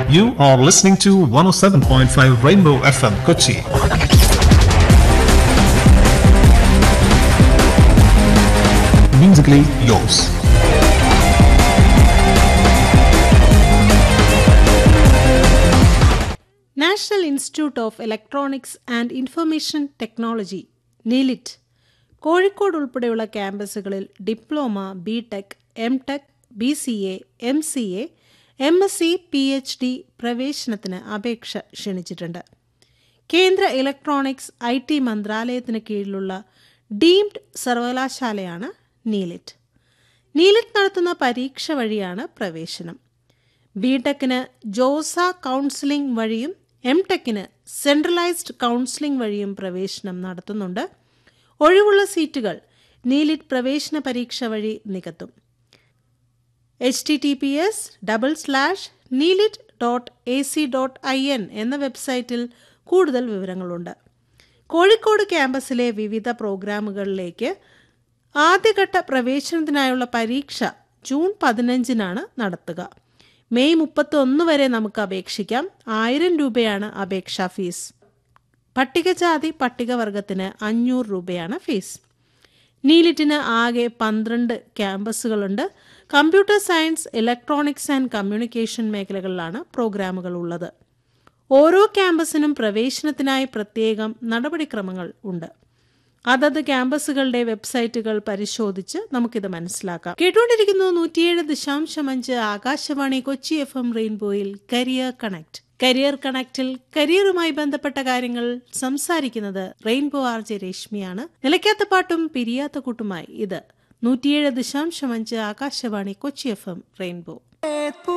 You are listening to 107.5 Rainbow FM Kochi. Musically yours. National institute of electronics and information technology NIELIT Kozhikode ഉൾപ്പെടെയുള്ള ക്യാമ്പസുകളിൽ diploma B tech M tech B C A M C A M S C P H D പ്രവേശനത്തിന് അപേക്ഷ ക്ഷണിച്ചിട്ടുണ്ട് കേന്ദ്ര electronics I T മന്ത്രാലയത്തിന് കീഴിലുള്ള deemed സർവകലാശാലയാണ് NIELIT NIELIT നടത്തുന്ന പരീക്ഷ വഴിയാണ് പ്രവേശനം ബി ടെക്കിന് ജോസ കൗൺസിലിംഗ് വഴിയും എം ടെക്കിന് സെൻട്രലൈസ്ഡ് കൗൺസിലിംഗ് വഴിയും പ്രവേശനം നടത്തുന്നുണ്ട് ഒഴിവുള്ള സീറ്റുകൾ നീലിറ്റ് പ്രവേശന പരീക്ഷ വഴി നികത്തും H T T P S double slash NIELIT dot A C dot I N എന്ന വെബ്സൈറ്റിൽ കൂടുതൽ വിവരങ്ങളുണ്ട് കോഴിക്കോട് ക്യാമ്പസിലെ വിവിധ പ്രോഗ്രാമുകളിലേക്ക് ആദ്യഘട്ട പ്രവേശനത്തിനായുള്ള പരീക്ഷ ജൂൺ പതിനഞ്ചിനാണ് നടത്തുക മെയ് മുപ്പത്തൊന്ന് വരെ നമുക്ക് അപേക്ഷിക്കാം ആയിരം രൂപയാണ് അപേക്ഷാ ഫീസ് പട്ടികജാതി പട്ടികവർഗത്തിന് അഞ്ഞൂറ് രൂപയാണ് ഫീസ് നീലിറ്റിന് ആകെ പന്ത്രണ്ട് ക്യാമ്പസുകളുണ്ട് computer science electronics and communication മേഖലകളിലാണ് പ്രോഗ്രാമുകൾ ഉള്ളത് ഓരോ ക്യാമ്പസിനും പ്രവേശനത്തിനായി പ്രത്യേകം നടപടിക്രമങ്ങൾ ഉണ്ട് അതത് ക്യാമ്പസുകളുടെ വെബ്സൈറ്റുകൾ പരിശോധിച്ച് നമുക്കിത് മനസ്സിലാക്കാം കേട്ടുകൊണ്ടിരിക്കുന്നു നൂറ്റിയേഴ് ദശാംശം അഞ്ച് ആകാശവാണി കൊച്ചി എഫ് എം റെയിൻബോയിൽ കരിയർ കണക്ട് കരിയർ കണക്റ്റിൽ കരിയറുമായി ബന്ധപ്പെട്ട കാര്യങ്ങൾ സംസാരിക്കുന്നത് റെയിൻബോ ആർ ജെ രശ്മിയാണ് നിലയ്ക്കാത്ത പാട്ടും പിരിയാത്ത കൂട്ടുമായി ഇത് നൂറ്റിയേഴ് ദശാംശം അഞ്ച് Akashvani Kochi F M rainbow